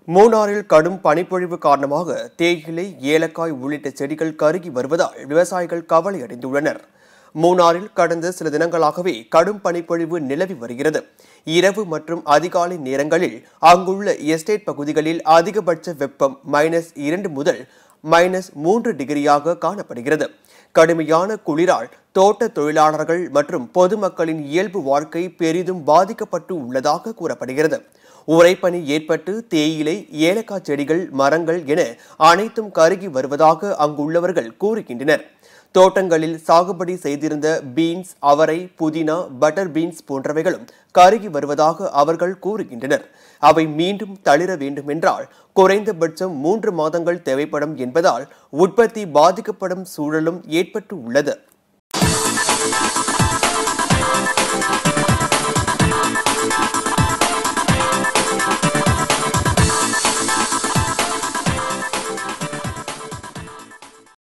மூணாறில் கடும் பனிப்பொழிவு காரணமாக தேயிலை ஏலக்காய் உள்ளிட்ட செடிகள் கருகி வருவதால் விவசாயிகள் கவலை அடைந்துள்ளனர் மூணாறில் கடந்த சில தினங்களாகவே கடும் பனிப்பொழிவு நிலவி வருகிறது இரவு மற்றும் அதிகாலை நேரங்களில் அங்குள்ள எஸ்டேட் பகுதிகளில் அதிகபட்ச வெப்பம் மைனஸ் இரண்டு முதல் மைனஸ் மூன்று டிகிரியாக காணப்படுகிறது கடுமையான குளிரால் தோட்ட தொழிலாளர்கள் மற்றும் பொதுமக்களின் இயல்பு வாழ்க்கை பெரிதும் பாதிக்கப்பட்டு உள்ளதாக கூறப்படுகிறது உறைபனி ஏற்பட்டு தேயிலை ஏலக்காய் செடிகள் மரங்கள் என அனைத்தும் கருகி வருவதாக அங்குள்ளவர்கள் கூறுகின்றனர் தோட்டங்களில் சாகுபடி செய்திருந்த பீன்ஸ் அவரை புதினா பட்டர் பீன்ஸ் போன்றவைகளும் கருகி வருவதாக அவர்கள் கூறுகின்றனர் அவை மீண்டும் தளிர வேண்டுமென்றால் குறைந்தபட்சம் மூன்று மாதங்கள் தேவைப்படும் என்பதால் உற்பத்தி பாதிக்கப்படும் சூழலும் ஏற்பட்டு உள்ளது